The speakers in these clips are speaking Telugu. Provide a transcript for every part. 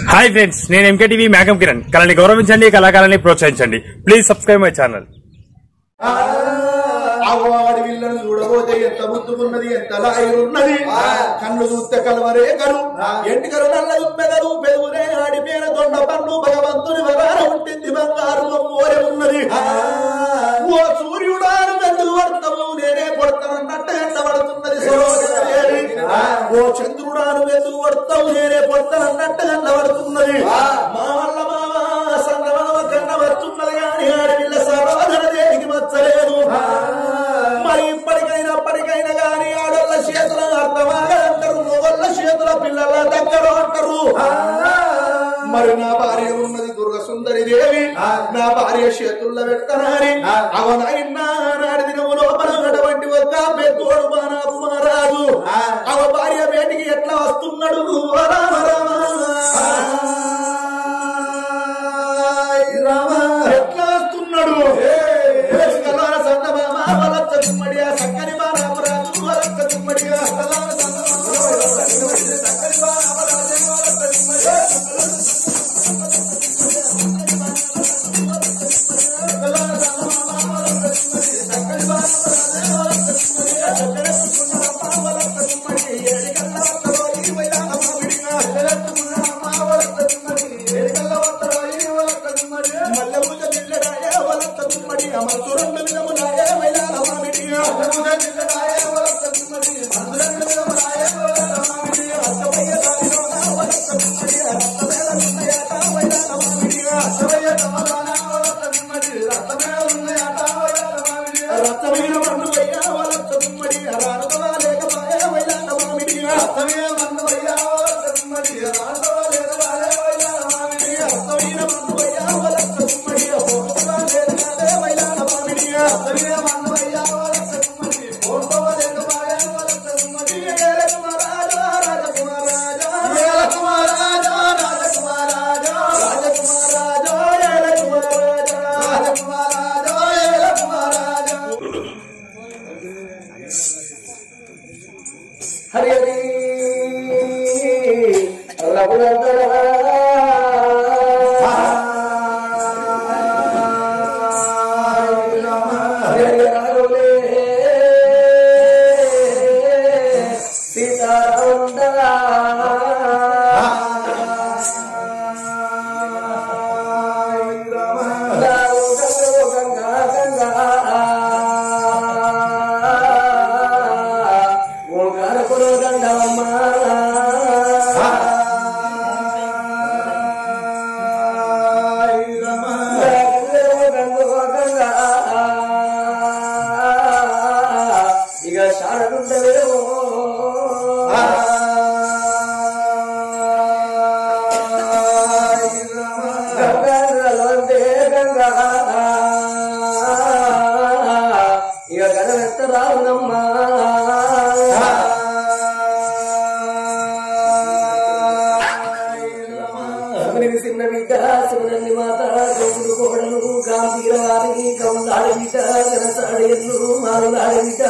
హాయ్ ఫ్రెండ్స్ నేను ఎంకేటీవీ మేఘం కిరణ్ కళని గౌరవించండి కళాకారాన్ని ప్రోత్సహించండి ప్లీజ్ సబ్స్క్రైబ్ మై ఛానల్ అవ్వాడి విల్లను చూడబోతే ఎంత ముద్దుకున్నది ఎంత లాయరున్నది కన్ను చూస్తే కలవరే కలు ఎంటికలు నల్ల దుమ్మెదలు పెరుగునే ఆడి మీద దొండ పన్ను భగవంతుని వరాల ఉంటుంది బంగారు ఓరే ఉన్నది ఓ సూర్యుడాను ఎందుకు పడతావు నేనే కొడతానన్నట్టు ఎంత పడుతున్నది సరోజదేవి ఓ చంద్రుడాను ఎందుకు పడతావు నేనే కొడతానన్నట్టు ఎంత పడుతున్నది మా వల్ల మామ సన్నమామ కన్న వస్తున్నది కానీ ఆడపిల్ల సరోజన దేవికి వచ్చలేదు మరి ఇప్పటికైనా అప్పటికైనా కానీ ఆడోళ్ళ చేతుల అర్థమాగా అంటారు మొగోళ్ళ చేతుల పిల్లల దగ్గర అంటారు మరి నా భార్య ఉన్నది దుర్గ సుందరి దేవి నా భార్య చేతుల్లో పెట్టనాని అవనైనా నాడి దినము లోపల అటువంటి ఒక పెద్దోడు మా కుమారాజు అవ భార్య బయటికి ఎట్లా వస్తున్నాడు ఓ రామ రామ ఎట్లా వస్తున్నాడు కలాల సందమామ వలచ్చ గుమ్మడియా సక్కని బాణామరాజు వలచ్చ గుమ్మడియా కలాల సందమామ సక్కని బాణామరాజు వలచ్చ గుమ్మడియా రక్తమైన మందువయ్యా వలచ్చ గుమ్మడి రానదవా లేకపాయ వైలాన మామిడి రక్తమైన మందువయ్యా వలచ్చ గుమ్మడి రానదవా లేకపాయ వైలాన మామిడి రక్తమైన మందువయ్యా వలచ్చ గుమ్మడి పోతవా లేకపాయ వైలాన మామిడి రక్తమైన మందువయ్యా వలచ్చ గుమ్మడి పోతవా లేకపాయ వలచ్చ గుమ్మడి ఏల కుమారాజా రాజకుమారాజా ఏల కుమారాజా రాజకుమారాజా రాజకుమారాజా ఏల కుమారాజా రాజకుమారాజా ఏల కుమారాజా హరి హరి ఇక శారదుండలేమో గంగాధరలంటే గంగా ఇక గణవెత్త రావునమ్మా శివునికి చిన్న బిడ్డ శివనంది మాత గౌడు కోడలు గాంధీరవాణి కౌలాడ బిడ్డ జనసాడ ఎల్లు మారులాడ బిడ్డ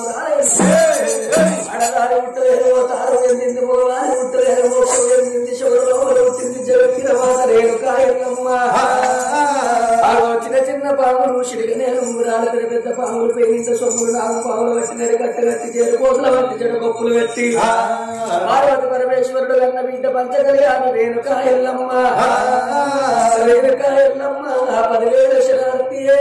ఆడదారి ఉట్టలేరు తారు ఎండింది మోగాలి ఉట్టలేరు మోసం ఎండింది శివలో పుట్టింది జగీర మాత రేణుకాయమ్మ ఆడో చిన్న చిన్న పాములు షిడిగనేలు ఉంగురాలు పెద్ద పెద్ద పాములు పేరింత సొమ్ములు నాలుగు పాములు పట్టినది కట్టి కట్టి చేరు కోతుల వంటి చెడు గొప్పులు పెట్టి పార్వతి పరమేశ్వరుడు అన్న బిడ్డ పంచకళ్యాణి రేణుకా ఎల్లమ్మ రేణుకా ఎల్లమ్మ పదివేల శరార్థియే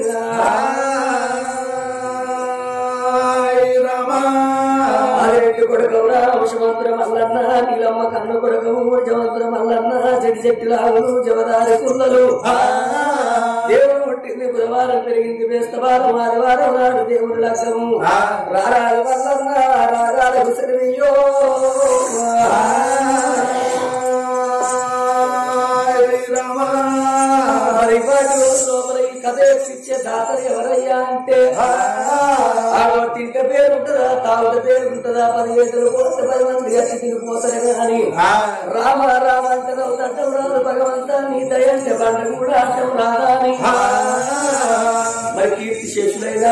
ఆరెడ్డి కొడుకు వంశమంత్ర మల్లన్న నీలమ్మ కన్ను కొడుకు జమంత్ర మల్లన్న చెట్టి చెట్టి లాగులు జవదారి కుల్లలు దేవుడు పుట్టింది బుధవారం పెరిగింది బేస్తవారం ఆదివారం నాడు దేవుడు లగ్గము రారాలు మల్లన్న రారాలు విసరియో మరి వాటి లోపల ఈ కథ ఎక్కిచ్చే దాతలు ఎవరయ్యా అంటే ఆడో తింట పేరు ఉంటుందా తాగుట పేరు ఉంటుందా పది ఏళ్ళు పోతే పది మంది వచ్చి తినిపోతారు కానీ రామ రామ అంటే తట్టం రాదు భగవంత నీ దయంటే బండ కూడా అడ్డం రాదా అని మరి కీర్తి శేషులైనా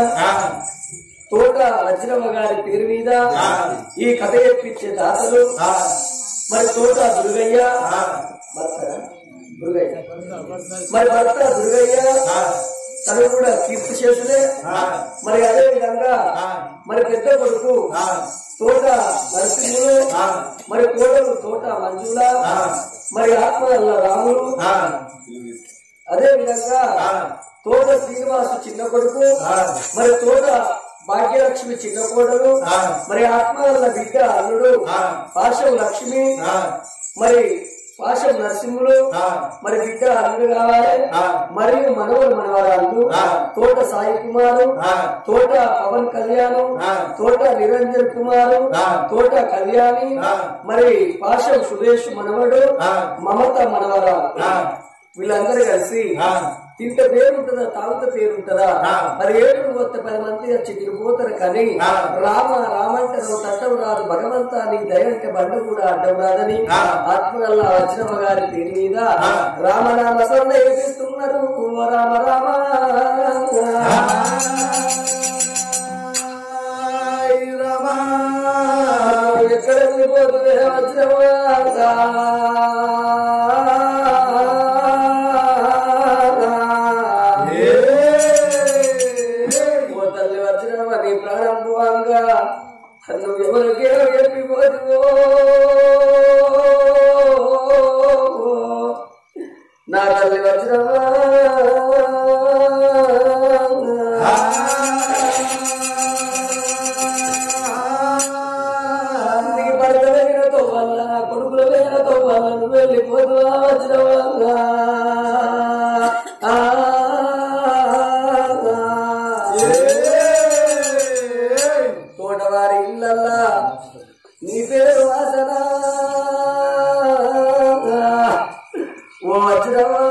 తోట వజ్రమ్మ గారి పేరు మీద ఈ కథ ఎప్పించే దాతలు మరి తోట దుర్గయ్య భర్తరా? దుర్గయ్య మరి భర్త దుర్గయ్య తను కూడా కీర్తి చేసులే మరి అదే విధంగా మరి పెద్ద కొడుకు తోట నరసింహులు మరి కోడలు తోట మంజుల మరి ఆత్మల రాములు అదే విధంగా తోట శ్రీనివాసు చిన్న కొడుకు మరి తోట భాగ్యలక్ష్మి చిన్న కోడలు మరి ఆత్మల బిడ్డ అల్లుడు పాశం లక్ష్మి మరి పాశం నరసింహులు మరి బిడ్డ అల్లుడు కావాలి మరియు మనవరు మనవరాలు తోట సాయి కుమారు తోట పవన్ కళ్యాణ్ తోట నిరంజన్ కుమారు తోట కళ్యాణి మరి పాశం సురేష్ మనవడు మమత మనవరాలు వీళ్ళందరూ కలిసి తింటే పేరు ఉంటుందా తాగుత పేరు ఉంటుందా మరి ఏడు కొత్త పది మంది వచ్చి తిరిగిపోతారు కానీ రామ రామంటారు తట్టం రాదు భగవంతా నీ దయ అంటే బండ కూడా అడ్డం రాదని ఆత్మగల్లా వచ్చిన గారి పేరు మీద రామనామ సొంత ఏపిస్తున్నారు ఓ రామ రామ ఎక్కడ వెళ్ళిపోతుంది వచ్చిన ఓ తల్లి వచ్చినవా నీ ప్రాణం పోవంగా నువ్వు ఎవరికేమో చెప్పిపోతువో నా తల్లి వచ్చినవా నీ భర్త వెళ్ళినతో వల్ల నా కొడుకుల వెళ్ళినతో వల్ల నువ్వు వెళ్ళిపోతువా వచ్చినవా ఆ తోటవారి ఇళ్ళల్లా నీ పేరు వాసన ఓ వజ్రవా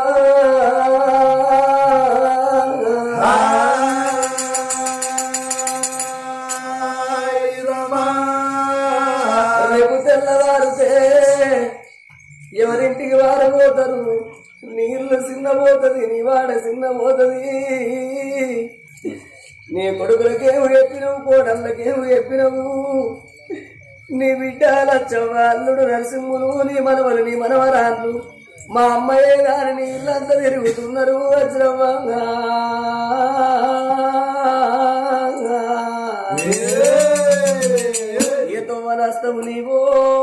రేపు తెల్లవారితే ఎవరింటికి వారు పోతారు నీళ్లు చిన్నపోతుంది నీ వాడ చిన్నపోతుంది నీ కొడుకులకేమి చెప్పినవు కోడళ్ళకేమి చెప్పినవు నీ బిడ్డ లచ్చవ్వ అల్లుడు నరసింహులు నీ మనవలు నీ మనవరాళ్ళు మా అమ్మయ్య గారి నీ ఇల్లంతా తిరుగుతున్నారు వజ్రవ్వంగా ఏతో వనస్తవు నీవో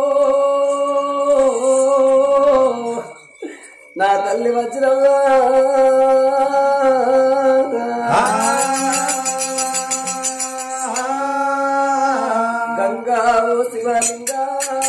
నా తల్లి వజ్రవ్వా గంగా ఓ శివలింగా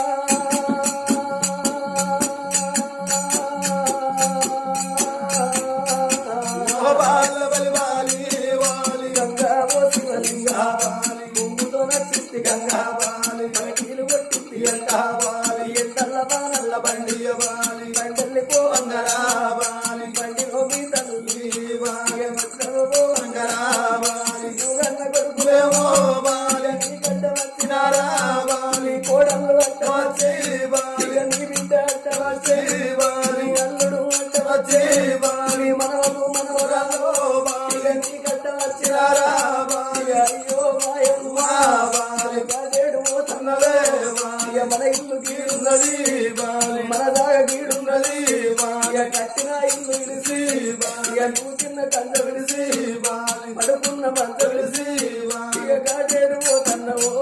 గంగా ఓ శివలింగా కుంగుతో నచ్చింది గంగా పగటీలు కొట్టింది ఎండా ఎండల్ల వానల్ల బండి బండల్లి పోవంగరా బండిలో మీ తల్లి వజ్రము పోవంగరా యుగన్న కొడుకులేమో నీ గడ్డ వచ్చినారా నీ కోడళ్ళు అట్ట వచ్చే ఇక నీ బిడ్డ అట్ట వచ్చే నీ అల్లుడు అట్ట వచ్చే నీ మనవలు మనవరాలు ఇక నీ గడ్డ వచ్చినారా ఇక అయ్యో మాయమ్మ కాదేడు పోతున్నవే ఇక మన ఇల్లు గీడున్నది మన దాగ గీడున్నది ఇక కట్టిన ఇల్లు విడిసి ఇక నువ్వు చిన్న కంద విడిసి పడుకున్న మంత విడిసి ఇక కాదేడు పోతున్నవో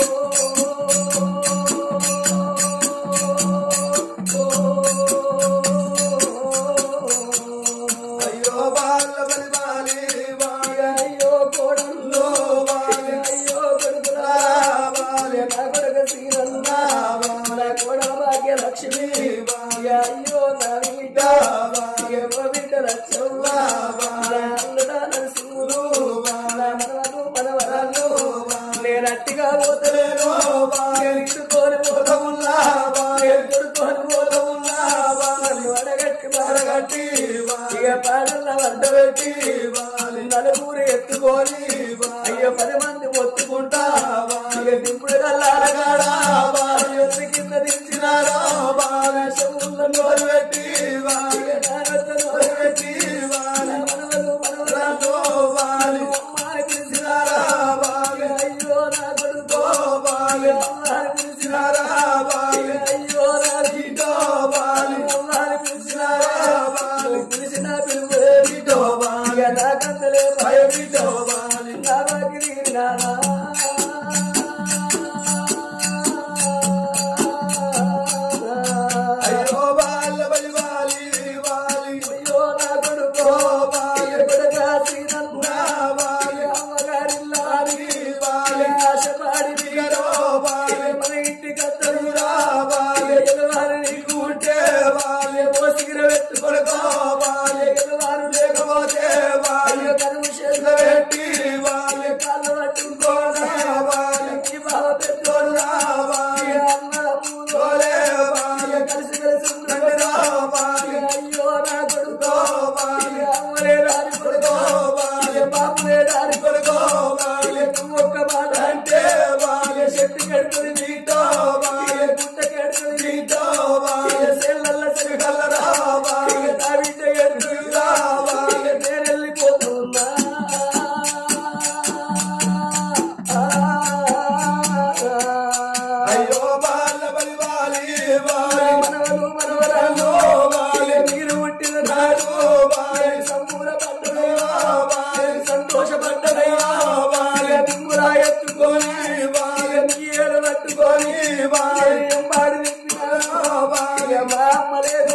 అయ్యో బాల బలి బాలి బాలి అయ్యో కోడల్లో అయ్యో కొడుకులా నా కొడుకు సీనన్నా నా కోడల భాగ్య లక్ష్మి అయ్యో నా బిడ్డ మా బిడ్డ లక్ష్మవ్వ నా అల్లుడ నరసింహులు నా మనవలు మనవరాలు నేను అట్టిగా పోతలేను నేను ఇట్టుకొని పోతమున్నా నేను కొడుకొని పోతమున్నా నన్ను అడగట్టి అడగట్టి ఇక పాడల్ల వంట పెట్టి నలుగురు ఎత్తుకొని అయ్యో పది మంది ఒత్తుకుంటా ఇక దింపుడు కల్లారగాడా ఎత్తు కింద దించినారా బాలశముల నోరు పెట్టి ఇక నాగత నోరు పెట్టి నా మనవలు మనవరాలు అమ్మాయి పిలిచినారా ఇక అయ్యో నా కొడుకో అమ్మాయి పిలిచినారా ఇక అయ్యో నా బిడ్డ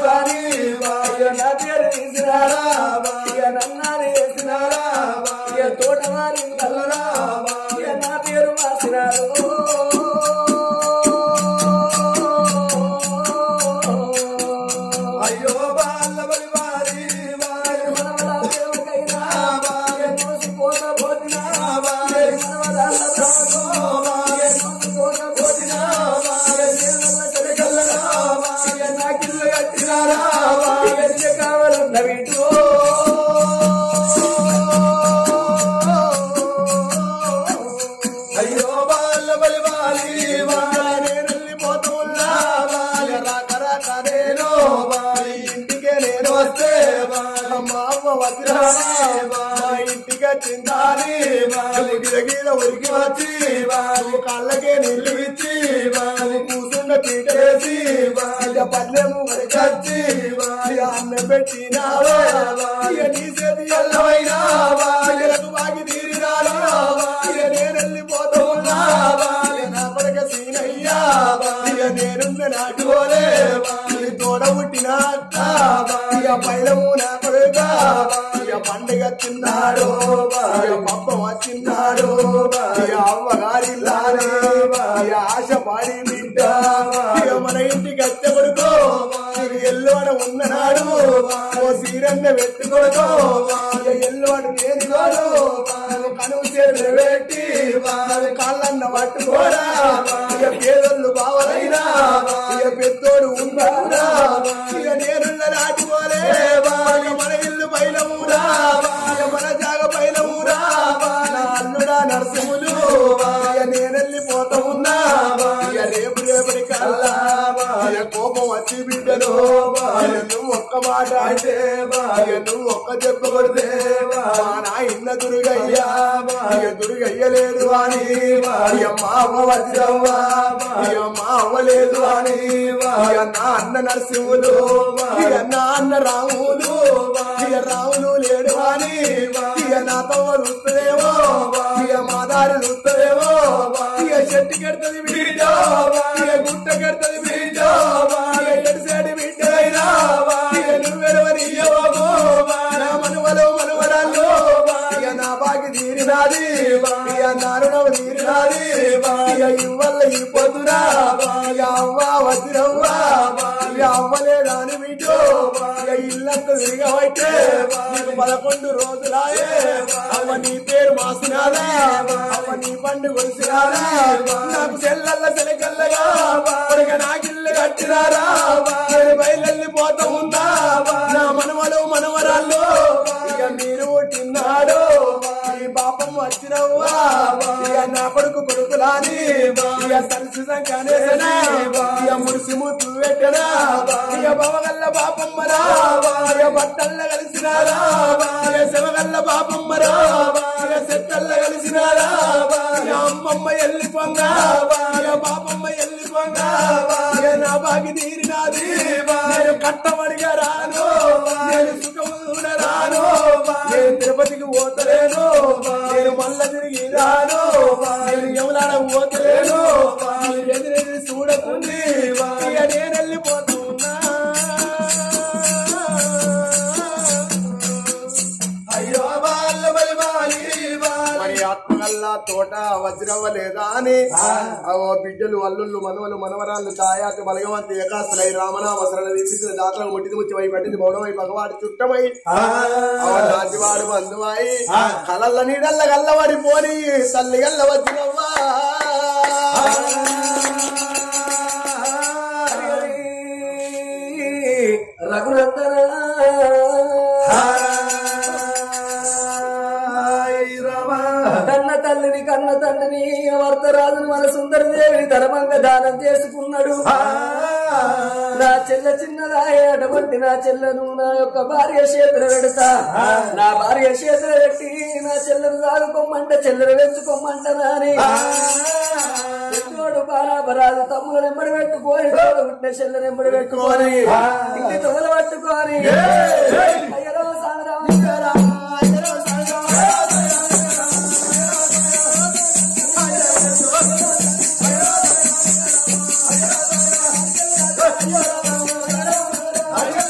వారి ఇక నా పేరు తీసినారా ఇక నన్నాలు వేసినారా ఇక తోటవారి కల్లరా ఇక నా పేరు వాసినారు అయ్యో బాల బలి వారి వారి మనవల దేవుడికైనా ఇక మోసిపోత పోతినా ఇక మనవల సాగో ఇక మోసిపోత పోతినా ఇక నీళ్ళ చెరకల్లరా ఇక నాకిల్లు కట్టినారా ఇక నీకు కావాలన్న వీటు అయ్యో బాల బలి వారి వారి వెళ్ళిపోతున్నా బాలి రాక రాక నేను బాలి ఇంటికే నేను వస్తే బాలి మా అమ్మ వదిరాలే బాలి ఇంటికి వచ్చిందాని బాలి గిరగిర ఉరికి వచ్చి బాలి కళ్ళకే నీళ్ళు ఇచ్చి బాలి కూసుండ పీట వేసి బాలి పల్లెము వరకచ్చి బాలి అన్నం పెట్టినావా బాలి నీ చేతి ఎల్లవైనా బాలి బాగి తీరినారా బాలి నేను వెళ్ళిపోతూ ఉన్నా బాలి నా పడక సీనయ్యా బాలి నేనున్న నాటుకోలే బాలి తోడ పుట్టిన అత్త బాలి పైలము నా కొడుక బాలి పండుగ తిన్నాడు బాలి పప్ప వచ్చిన్నాడు బాలి అవ్వగారి లానే బాలి ఆశ పాడి బిడ్డ బాలి మన ఇంటికి వచ్చే కొడుకో బాలి ఎల్లువడ ఉన్ననాడు ఓ సీరన్న పెట్టుకోడు బాలి ఎల్లువడు నేర్చుకోడు బాలి కనువు చేతులు పెట్టి బాలి కాళ్ళన్న పట్టుకోరా ఇక పేదోళ్ళు బావలైనా ఇక పెద్దోడు ఉన్నారా ఇక నేనున్న నాటుకోలే బాగా మన ఇల్లు పైన ఊరా బాగా మన జాగ పైన ఊరా నా అల్లుడా నరసింహులు బాగా నేనెళ్ళిపోతా ఉన్నా బాగా రేపు రేపటి కల్లా బాగా కోపం వచ్చి బిడ్డను బాగా నువ్వు ఒక్క మాట అంటే బాగా నువ్వు ఒక్క దెబ్బ కొడితే మా నాయన దుర్గయ్యా బాగా దుర్గయ్యలేదు అని బాగా మా అవ్వ వజ్రవ్వా బాగా మా అవ్వ లేదు అని బాగా నా అన్న నరసింహులు బాగా నా అన్న రాములు బాగా రాములు లేడు అని బాగా నా తవ్వ రుత్తదేమో బాగా మా దారి రుత్తదేమో బాగా చెట్టు కడుతుంది బిడ్డ బాగా గుట్ట కడుతుంది బిడ్డ బాగా ఎడిసాడి బిడ్డైనా బాగా నువ్వెడవని నా మనువలో మనవరాల్లో ఇక నా బాకి తీరినాది ఇక నా రుణం తీరినాది ఇక ఇవ్వల్ల ఈ పొద్దురా ఇక అవ్వ వదిరవ్వా ఇక అవ్వలేదాని బిడ్డో ఇక ఇల్లంతా తిరగబట్టే నీకు పదకొండు రోజులాయే అవ్వ నీ పేరు మాసినారా అవ్వ నీ పండు కొలిసినారా నాకు చెల్లల్ల చెలకల్లగా ఇక నాకిల్లు కట్టినారా నేను బయలుపోతా ఉన్నా నా మనవలు మనవరాళ్ళు ఇక మీరు పుట్టినాడు ఈ పాపం వచ్చినవ్వా ఇక నా కొడుకు కొడుకులాని ఇక సంసిసం కనేసనా ఇక మురిసి ముత్తు పెట్టనా ఇక బవగల్ల పాపమ్మరా ఇక బట్టల్ల కలిసినారా ఇక శివగల్ల పాపమ్మరా ఇక చెట్టల్ల కలిసినారా ఇక అమ్మమ్మ ఎల్లి పొంగ ఇక పాపమ్మ ఎల్లి పొంగ ఇక నా బాగి తీరినాది నేను కట్టమడిగా రాను నేను సుఖము రాను నేను తిరుపతికి పోతలేను నేను మళ్ళా తిరిగి రాను నేను ఎవలాడ పోతలేను మీరు ఎదురెదిరి చూడకుండి ఇక నేను వెళ్ళిపోతున్నా అయ్యో వాళ్ళ బలి వాలి మరి ఆత్మగల్లా తోట వజ్రవ లేదా అని అవో బిడ్డలు అల్లుళ్ళు మనవలు మనవరాళ్ళు తాయాక బలగవంతి ఏకాస్తులై రామనామ సరళ దీపించిన దాతలకు ముట్టిది ముచ్చి వై పట్టింది మౌడమై భగవాడి చుట్టమై రాజువాడు బంధువాయి కలల్ల నీడల్ల గల్లవాడి పోని తల్లి గల్ల వజ్రవ్వా రఘునందన కన్న తల్లిని కన్న తండ్రిని వర్తరాజుని మన సుందర దేవిని ధర్మంగా దానం చేసుకున్నాడు నా చెల్ల చిన్నదాయ అటువంటి నా చెల్లను నా యొక్క భార్య చేతులు పెడతా నా భార్య చేతులు పెట్టి నా చెల్లెను సాగుకోమంటే చెల్లెలు పెంచుకోమంట నాని పెద్దోడు బారాబరాజు తమ్ముడు నెంబడి పెట్టుకొని తోడు పుట్టిన చెల్లె నెంబడి పెట్టుకొని ఇంటి తొగలు పట్టుకొని అయ్యరో సాగరామ అయ్యరో సాగరామ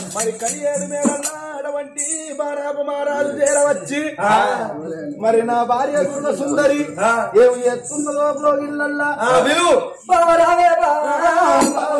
మరి కలియేడు మేడలాడవంటి బారాపు మారాలు చేరవచ్చి మరి నా భార్య గుణ సుందరి ఏమి ఎత్తున్నదో బ్రోగిళ్ళల్లా బావ రావే బావ, బావ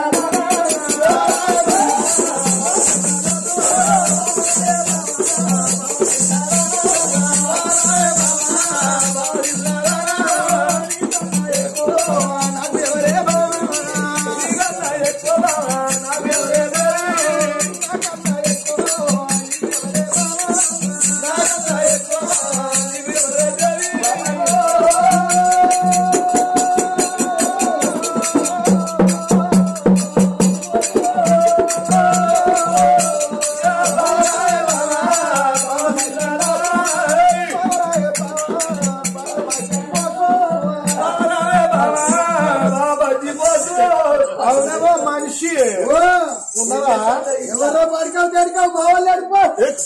అవునవో మనిషి ఉన్నవా ఎవరో పడికావు తెడికావు మా వాళ్ళు అడిపో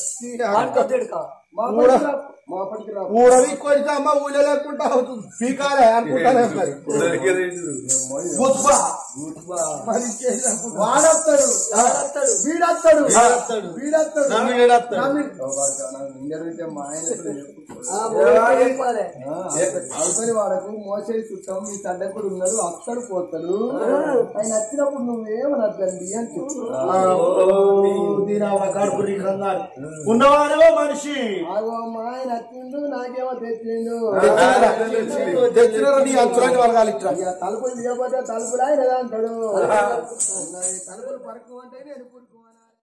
ఊరవి కొడితే అమ్మ ఊళ్ళో లేకుండా అవుతుంది పీకాలే అనుకుంటానే మరి గుత్బా. మరి చేసినప్పుడు వాడొస్తాడు వీడొస్తాడు వీడొస్తాడు నమ్మి- అవతలి వాడకు మోసేది చుట్టాం మీ తండ్రి కూడా ఉన్నాడు అత్తడు పోతాడు ఆయన వచ్చినప్పుడు నువ్వేమనద్దండి అని చెప్పు కడుపు నీకన్నారు ఉన్నవాడవో మనిషి ఆగో మా ఆయన వచ్చిండు నాకేమో తెచ్చిండు తెచ్చిన నీ అంచురాన్ని వలగాలి ఇట్లా ఇక తలుపులు తీయకపోతే తలుపులు ఆయన అంటాడు తలుపులు పరకు అంటే నేను పురుకు